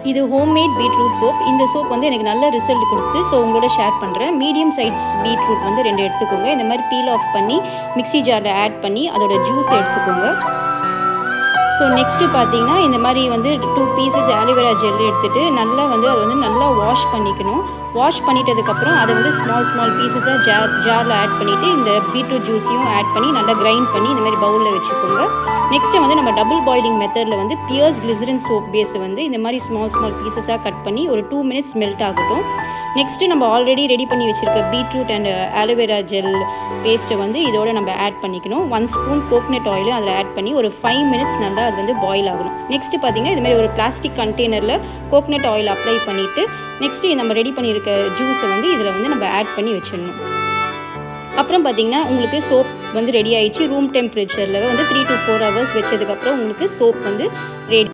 இது homemade beetroot soap இந்த soap வந்து எனக்கு நல்ல ரிசல்ட் கொடுத்து ஸோ உங்களோட ஷேர் பண்ணுறேன் மீடியம் சைஸ் பீட்ரூட் வந்து ரெண்டு எடுத்துக்கோங்க இந்த மாதிரி பீல் ஆஃப் பண்ணி மிக்ஸி ஜாரில் ஆட் பண்ணி அதோட ஜூஸ் எடுத்துக்கோங்க ஸோ நெக்ஸ்ட்டு பார்த்தீங்கன்னா இந்த மாதிரி வந்து டூ பீசஸ் ஆலிவேரா ஜெல் எடுத்துகிட்டு நல்லா வந்து அதை வந்து நல்லா வாஷ் பண்ணிக்கணும் வாஷ் பண்ணிட்டதுக்கப்புறம் அதை வந்து ஸ்மால் ஸ்மால் பீசஸாக ஜார் ஜாரில் ஆட் பண்ணிவிட்டு இந்த பீட்ரூட் ஜூஸையும் ஆட் பண்ணி நல்லா கிரைண்ட் பண்ணி இந்த மாதிரி பவுலில் வச்சுக்கோங்க நெக்ஸ்ட்டு வந்து நம்ம டபுள் பாயிலிங் மெத்தடில் வந்து பியர்ஸ் கிளிசரின் சோப் பேஸை வந்து இந்த மாதிரி ஸ்மால் ஸ்மால் பீசஸாக கட் பண்ணி ஒரு டூ மினிட்ஸ் மெல்ட் ஆகட்டும் நெக்ஸ்ட்டு நம்ம ஆல்ரெடி ரெடி பண்ணி வச்சுருக்க பீட்ரூட் அண்ட் ஆலோவேரா ஜெல் பேஸ்ட்டை வந்து இதோட நம்ம ஆட் பண்ணிக்கணும் ஒன் ஸ்பூன் கோக்னட் ஆயிலும் அதில் ஆட் பண்ணி ஒரு ஃபைவ் மினிட்ஸ் நல்லா அது வந்து பாயில் ஆகணும் நெக்ஸ்ட்டு பார்த்தீங்கன்னா இதுமாதிரி ஒரு பிளாஸ்டிக் கண்டெய்னரில் கோக்னட் ஆயில் அப்ளை பண்ணிவிட்டு நெக்ஸ்ட்டு நம்ம ரெடி பண்ணியிருக்க ஜூஸை வந்து இதில் வந்து நம்ம ஆட் பண்ணி வச்சிடணும் அப்புறம் பார்த்தீங்கன்னா உங்களுக்கு சோப் வந்து ரெடி ஆயிடுச்சு ரூம் டெம்பரேச்சரில் வந்து த்ரீ டு ஃபோர் ஹவர்ஸ் வச்சதுக்கப்புறம் உங்களுக்கு சோப் வந்து ரெடி